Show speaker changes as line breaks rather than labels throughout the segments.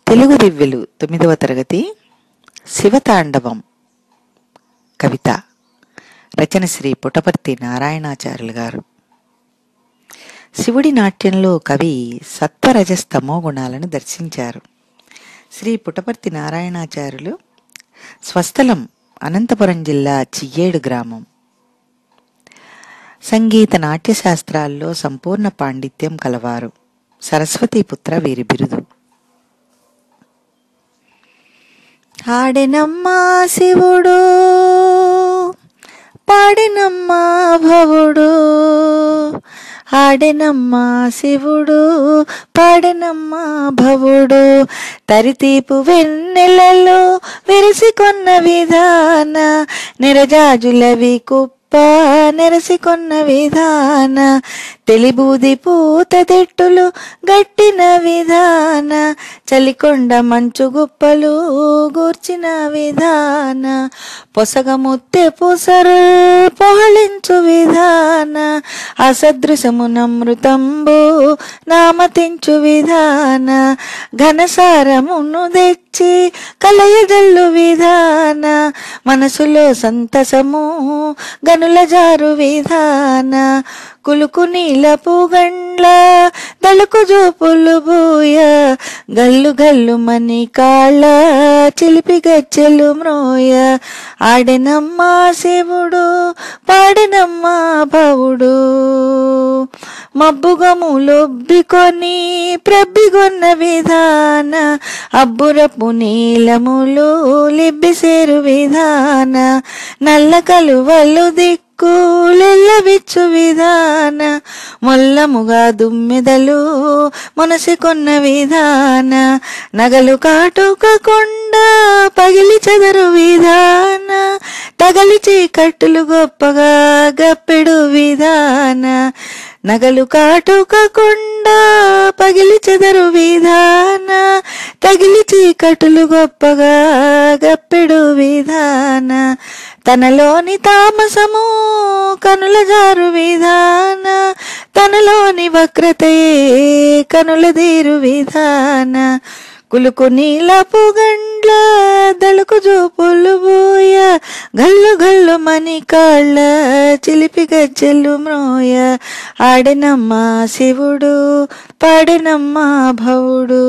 తెలుగు దివ్యలు తొమ్మిదవ తరగతి శివతాండవం కవిత రచన శ్రీ పుటపర్తి నారాయణాచార్యులు గారు శివుడి నాట్యంలో కవి సత్వరజస్తమో గుణాలను దర్శించారు శ్రీ పుటపర్తి నారాయణాచార్యులు స్వస్థలం అనంతపురం జిల్లా చియ్యేడు గ్రామం సంగీత నాట్య శాస్త్రాల్లో సంపూర్ణ పాండిత్యం కలవారు సరస్వతీపుత్ర వీరి బిరుదు ఆడినమ్మా శివుడు పాడినమ్మా భవుడు ఆడినమ్మా శివుడు పాడినమ్మా భవుడు తరితీపు వెన్నెలలో వెరసికొన్న విధాన నిరజాజులవి కుప్ప నెరసికొన్న విధాన తెలిబూది పూత తెట్టులు గట్టిన విధాన చలికొండ మంచు గుప్పలు గూర్చిన విధాన పొసగ ముత్తె పుసరు పొహళించు విధాన అసదృశమునమృతంబు నామతించు విధాన ఘనసారమును తెచ్చి కలయజల్లు విధాన మనసులో సంతసము గనుల జారు విధాన కులుకు నీలపు గండ్ల దళుకు జోపులు బూయ గల్లు గల్లు మని కాళ్ళ చిలిపి గచ్చెలు మ్రోయ ఆడినమ్మా శివుడు పాడినమ్మా భవుడు మబ్బుగములొబ్బికొని ప్రబ్బిగొన్న విధాన అబ్బురపు నీలములు లిబ్బిసేరు విధాన నల్ల కలువలు దిక్కు లెల్లవిచ్చు విధాన మొల్లముగా దుమ్మెదలు మనసికొన్న విధాన నగలు కాటుక కొండ పగిలి చెదరు విధాన తగలి చీకట్టులు గొప్పగా గప్పెడు విధాన నగలు కాటుక కొండ పగిలి చెదరు విధాన తగిలి చీకటులు గొప్పగా గప్పెడు విధాన తనలోని తామసము కనుల జారు విధాన తనలోని వక్రతయే కనుల దీరు విధాన కులుకు నీలపు గండ్ల దళుకు జోపులు బోయ గల్లు గల్లు మని కాళ్ళ చిలిపి గజ్జెలు మ్రోయ ఆడినమ్మా శివుడు పాడినమ్మా భవుడు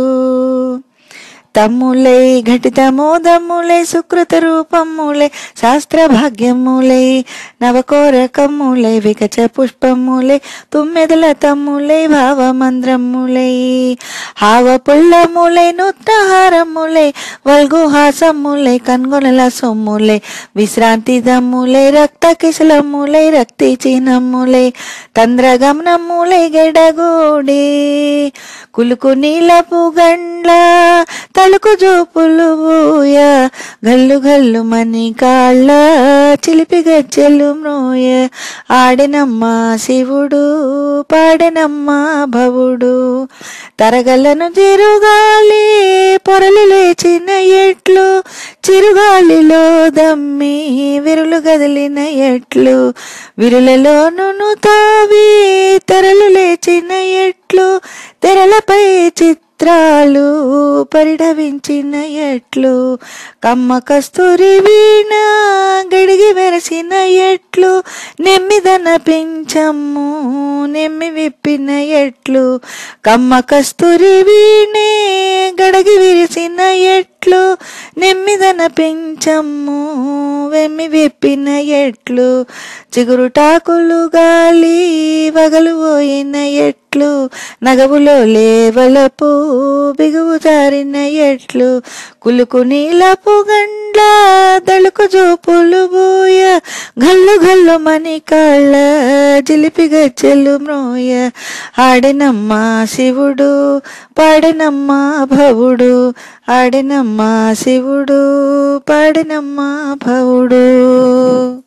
తమ్ములై ఘటితమోదమ్ములై సుకృత రూపములై శాస్త్ర భాగ్యములై నవకోరకములై వికచ పుష్పములై తుమ్మెదల తమ్ములై భావమంద్రములై హావ పుల్లములై నూత్నహారములై వల్గుహాసములై కన్గొనల సొమ్ములై విశ్రాంతి దమ్ములై రక్త కిసలములై రక్తి చిహ్నములై తంద్రగమనములై గెడగోడి కులుకు నీలపు గండ్ల తలుకు జోపులు బూయ గల్లు గల్లు మని కాళ్ళ చిలిపి గజ్జెలు మ్రోయ ఆడినమ్మా శివుడు పాడినమ్మా భవుడు తరగలను చిరుగాలి పొరలు లేచిన ఎట్లు చిరుగాలిలో దమ్మి విరులు గదిలిన ఎట్లు విరులలోను తావి తెరలు లేచిన ఎట్లు తెరలపై చిత్రాలు పరిడవించిన ఎట్లు కమ్మ కస్తూరి వీణ గడిగి వెరసిన ఎట్లు నెమ్మిదన పెంచమ్ము నెమ్మి విప్పిన ఎట్లు కమ్మ కస్తూరి వీణే గడగి విరిసిన ఎట్లు నెమ్మిదన పెంచమ్ము వెమ్మి విప్పిన ఎట్లు చిగురుటాకులు గాలి వగలు పోయిన ఎట్లు నగవులో లేవలపు బిగువు జారిన ఎట్లు కులుకు నీలపు గండ్ల దళుకు జోపులు బోయ గల్లు గల్లు మని కాళ్ళ జిలిపి గజ్జెలు మ్రోయ ఆడినమ్మా శివుడు పాడినమ్మా భవుడు ఆడినమ్మా శివుడు పాడినమ్మా భవుడు